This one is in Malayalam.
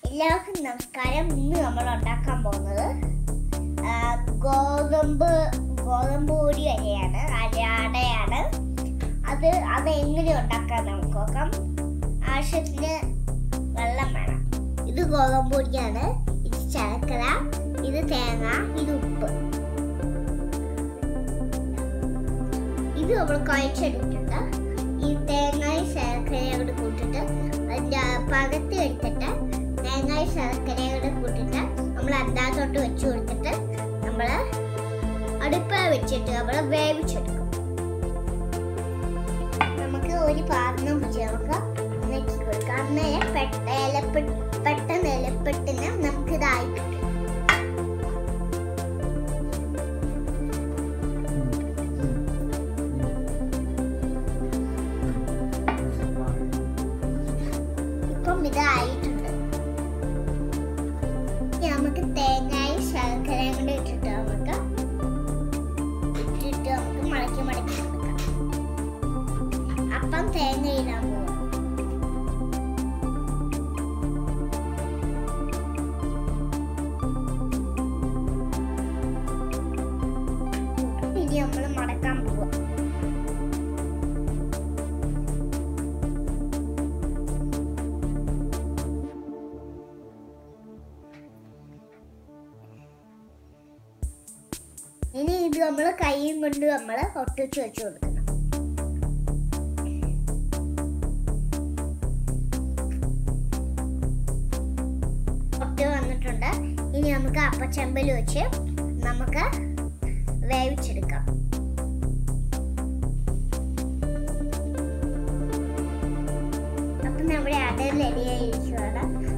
എല്ലാവർക്കും നമസ്കാരം ഇന്ന് നമ്മൾ ഉണ്ടാക്കാൻ പോകുന്നത് ആ, ഗോതമ്പ് ഗോതമ്പ് പൊടി അരിയാണ് അരയാടയാണ് അത് അത് എങ്ങനെ ഉണ്ടാക്കാൻ നമുക്ക് നോക്കാം ആവശ്യത്തിന് വെള്ളം വേണം ഇത് ഗോതമ്പ് പൊടിയാണ് ഇത് ശർക്കര ഇത് തേങ്ങ ഇത് ഉപ്പ് ഇത് നമ്മൾ കുഴച്ചെടുത്തിട്ട് ഈ തേങ്ങയും ശർക്കരയും കൂടെ കൂട്ടിട്ട് അതിൻ്റെ പകത്ത് എടുത്തിട്ട് തേങ്ങയും ശർക്കരയും കൂടെ കൂട്ടിട്ട് നമ്മൾ അന്താത്തോട്ട് വെച്ച് കൊടുത്തിട്ട് നമ്മൾ അടുപ്പ വെച്ചിട്ട് നമ്മൾ വേവിച്ചെടുക്കും നമുക്ക് ഒരു പാത്രം വെച്ച് നമുക്ക് നെക്കി കൊടുക്കാം അന്നേരം പെട്ട ഇലപ്പെട്ട് പെട്ടെന്ന് ഇലപ്പെട്ടിന് നമുക്ക് ഇതായി കിട്ടും ഇപ്പം ഇതായിട്ടുണ്ട് ഇനി നമുക്ക് തേങ്ങയും ശർക്കരയും കൂടി ഇട്ടിട്ട് നമുക്ക് ഇട്ടിട്ട് നമുക്ക് മടക്കി മടക്കി കൊടുക്കാം അപ്പം തേങ്ങ ഇടാൻ പോവാം ഇനി നമ്മൾ മടക്കാൻ പോവാം ഇനി ഇത് നമ്മൾ കൈയും കൊണ്ട് നമ്മൾ ഒട്ടിച്ച് വെച്ച് കൊടുക്കണം ഒട്ടി വന്നിട്ടുണ്ട് ഇനി നമുക്ക് അപ്പച്ചമ്പൽ വെച്ച് നമുക്ക് വേവിച്ചെടുക്കാം അപ്പൊ നമ്മുടെ അട റെഡിയായിരിക്കുകയാണ്